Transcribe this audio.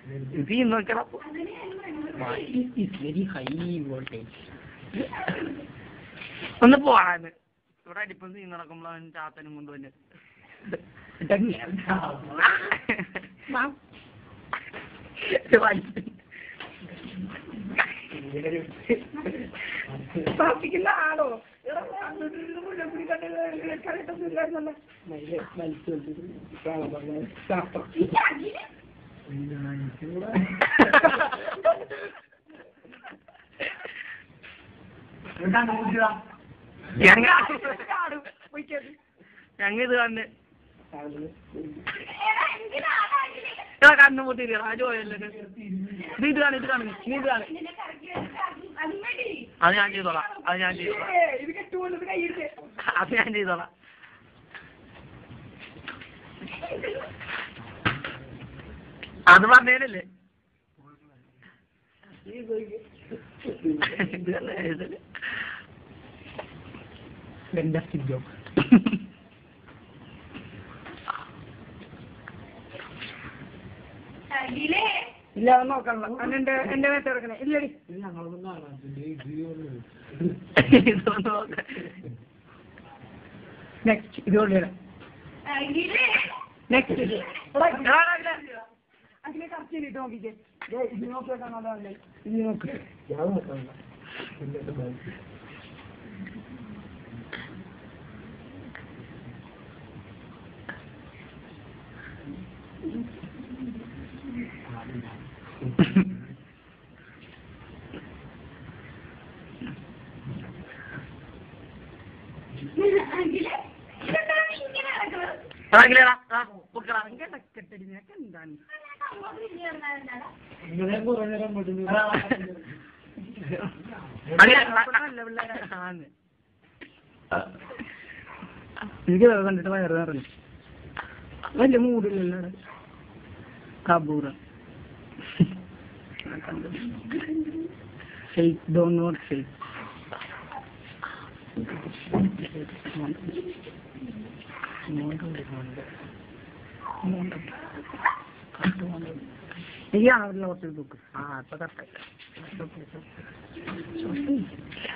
ഇത് നോക്കണം it's very high voltage ഒന്ന് പോവാന്ന് ഇവിടെ അടിപ്പം സീൻ നടക്കുമ്പോൾ അവൻ ചാത്തനും കൊണ്ടുവന്ന് സ്ഥാപിക്കുന്ന ആളോ ഞങ്ങ ഇത് കണ്ട് ഇതാ കണ്ണു പൊട്ടിട്ട് രാജു പോയല്ലോ ഇത് ഇത് കാണും ഇത് കാണും നീ ഇത് കാണും അത് ഞാൻ ചെയ്തോളാം അത് ഞാൻ ചെയ്തോളാം അത് ഞാൻ ചെയ്തോളാം അത് പറഞ്ഞേനല്ലേ ഇത് തന്നെ, ഇത് തന്നെ. ഇല്ല അത് നോക്കണ്ട എന്റെ എന്റെ മേത്ത് കിടക്കണേ ഇല്ലടി ഇതൊന്ന് നോക്ക നെക്സ്റ്റ് ഇത് കൊണ്ടുവരാം നെക്സ്റ്റ് അതിനെ കറക്റ്റ് ചെയ്തിട്ട് നോക്കിക്കേ ദേ, ഇത് നോക്കിയാൽ നല്ലതല്ലേ ഇത് നോക്ക് ഇറങ്ങില്ലേടാ ആ പൊക്കടാ കിടക്കട്ടടി നിനക്ക് എന്താണ് എനിക്ക് കണ്ടിട്ട് വയറ് നിറഞ്ഞു വലിയ മൂടില്ലല്ലോ കബൂറ ഷെയ്ക്ക് ഡോ നോട്ട് ഷെയ്ക്ക് ഈ ആണല്ലോ കുറച്ച് ബുക്ക് ആ അപ്പൊ കറക്റ്റ്